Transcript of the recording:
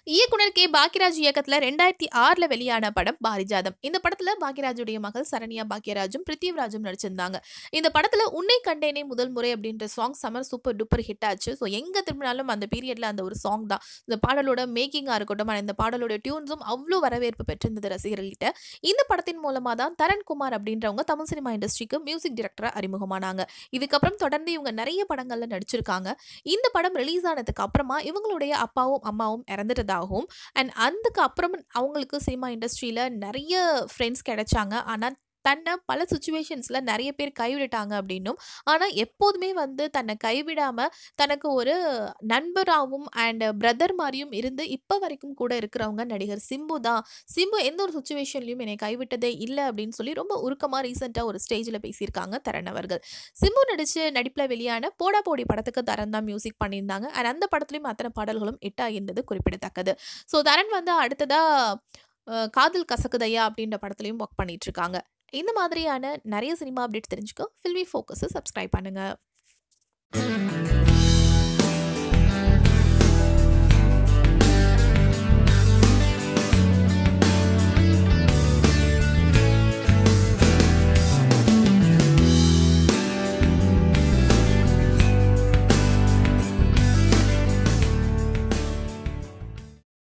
இயக்குனர் கே பாக்யராஜ் இயக்கத்துல ரெண்டாயிரத்தி ஆறுல வெளியான படம் பாரிஜாதம் இந்த படத்துல பாக்யராஜுடைய மகள் சரண்யா பாக்யராஜும் பிருத்திவிராஜும் நடிச்சிருந்தாங்க இந்த படத்துல உன்னை கண்டேனே முதல் முறை அப்படின்ற song summer super duper hit ஆச்சு ஸோ எங்க திரும்பினாலும் அந்த பீரியட்ல அந்த ஒரு சாங் தான் இந்த பாடலோட மேக்கிங்கா இருக்கட்டும் and இந்த பாடலோட டியூன்ஸும் அவ்வளோ வரவேற்பு பெற்றிருந்தது ரசிகர்கள்கிட்ட இந்த படத்தின் மூலமா தான் தரண்குமார் அப்படின்றவங்க தமிழ் சினிமா இண்டஸ்ட்ரிக்கு மியூசிக் டைரக்டரா அறிமுகமானாங்க இதுக்கப்புறம் தொடர்ந்து இவங்க நிறைய படங்கள்ல நடிச்சிருக்காங்க இந்த படம் ரிலீஸ் ஆனதுக்கு அப்புறமா இவங்களுடைய அப்பாவும் அம்மாவும் இறந்துட்டதாகவும் அண்ட் அதுக்கு அப்புறம் அவங்களுக்கு சினிமா இண்டஸ்ட்ரியில் நிறைய ஃப்ரெண்ட்ஸ் கிடைச்சாங்க ஆனால் தன்னை பல சுச்சுவேஷன்ஸில் நிறைய பேர் கைவிட்டுட்டாங்க அப்படின்னும் ஆனால் எப்போதுமே வந்து தன்னை கைவிடாமல் தனக்கு ஒரு நண்பராகவும் அண்ட் பிரதர் மாதிரியும் இருந்து இப்போ வரைக்கும் கூட இருக்கிறவங்க நடிகர் சிம்பு தான் சிம்பு எந்த ஒரு சுச்சுவேஷன்லையும் என்னை கைவிட்டதே இல்லை அப்படின்னு சொல்லி ரொம்ப உருக்கமாக ரீசெண்டாக ஒரு ஸ்டேஜில் பேசியிருக்காங்க தரன் அவர்கள் சிம்பு நடிச்சு நடிப்பில் வெளியான போடா போடி படத்துக்கு தரன் தான் மியூசிக் பண்ணியிருந்தாங்க அண்ட் அந்த படத்துலையும் அத்தனை பாடல்களும் ஹிட் ஆகியிருந்தது குறிப்பிடத்தக்கது ஸோ தரன் வந்து அடுத்ததாக காதல் கசக்குதையா அப்படின்ற படத்துலையும் ஒர்க் பண்ணிட்டு இருக்காங்க இந்த மாதிரியான நிறைய சினிமா அப்டேட்ஸ் தெரிஞ்சுக்க ஃபில்மி ஃபோக்கஸை சப்ஸ்கிரைப் பண்ணுங்கள்